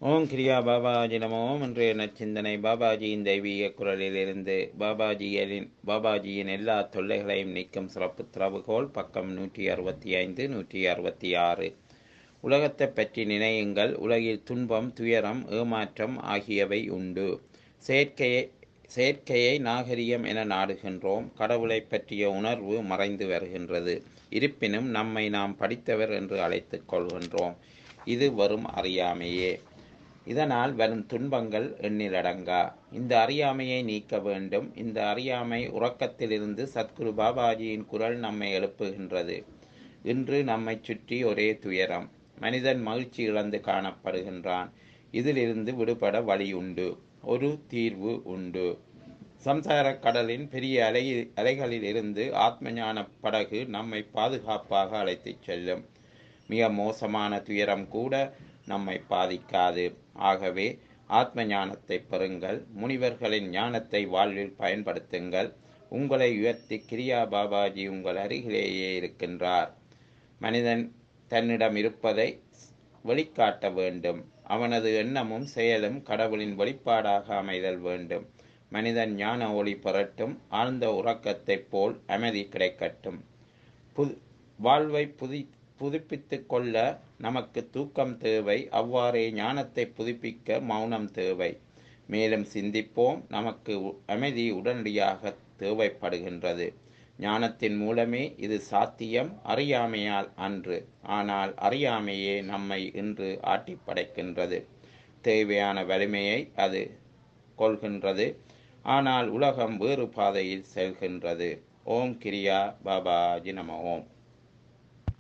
ஓம் கிரியா பாபாஜி நமோ இன்றைய நச்சிந்தனை பாபாஜியின் தெய்வீக குரலிலிருந்து பாபாஜியின் பாபாஜியின் எல்லா தொல்லைகளையும் நீக்கும் சிறப்பு திறவுகோல் பக்கம் நூற்றி அறுபத்தி ஐந்து நூற்றி அறுபத்தி ஆறு உலகத்தை பற்றி நினையுங்கள் உலகில் துன்பம் துயரம் ஏமாற்றம் ஆகியவை உண்டு செயற்கையை செயற்கையை நாகரிகம் என நாடுகின்றோம் கடவுளை பற்றிய உணர்வு மறைந்து வருகின்றது இருப்பினும் நம்மை நாம் படித்தவர் என்று அழைத்துக் கொள்கின்றோம் இது வரும் அறியாமையே இதனால் வரும் துன்பங்கள் எண்ணிலடங்கா இந்த அறியாமையை நீக்க வேண்டும் இந்த அறியாமை உறக்கத்திலிருந்து சத்குரு பாபாஜியின் குரல் நம்மை எழுப்புகின்றது இன்று நம்மை சுற்றி ஒரே துயரம் மனிதன் மகிழ்ச்சி இழந்து காணப்படுகின்றான் இதிலிருந்து விடுபட வழி உண்டு ஒரு தீர்வு உண்டு சம்சார கடலின் பெரிய அலை அலைகளில் இருந்து ஆத்மஞான படகு நம்மை பாதுகாப்பாக அழைத்துச் செல்லும் மிக மோசமான துயரம் கூட நம்மை பாதிக்காது ஆகவே ஆத்ம ஞானத்தை பெறுங்கள் முனிவர்களின் ஞானத்தை வாழ்வில் பயன்படுத்துங்கள் உங்களை உயர்த்தி கிரியா பாபாஜி உங்கள் அருகிலேயே இருக்கின்றார் மனிதன் தன்னிடம் இருப்பதை வெளிக்காட்ட வேண்டும் அவனது எண்ணமும் செயலும் கடவுளின் வெளிப்பாடாக அமைதல் வேண்டும் மனிதன் ஞான ஒளி பெறட்டும் ஆழ்ந்த உறக்கத்தைப் போல் அமைதி கிடைக்கட்டும் புது வாழ்வை புதி புதுப்பித்து கொள்ள நமக்கு தூக்கம் தேவை அவ்வாறே ஞானத்தை புதுப்பிக்க மௌனம் தேவை மேலும் சிந்திப்போம் நமக்கு அமைதி உடனடியாக தேவைப்படுகின்றது ஞானத்தின் மூலமே இது சாத்தியம் அறியாமையால் அன்று ஆனால் அறியாமையே நம்மை இன்று ஆட்டி படைக்கின்றது தேவையான வலிமையை அது கொள்கின்றது ஆனால் உலகம் வேறு பாதையில் செல்கின்றது ஓம் கிரியா பாபாஜி நம ஓம்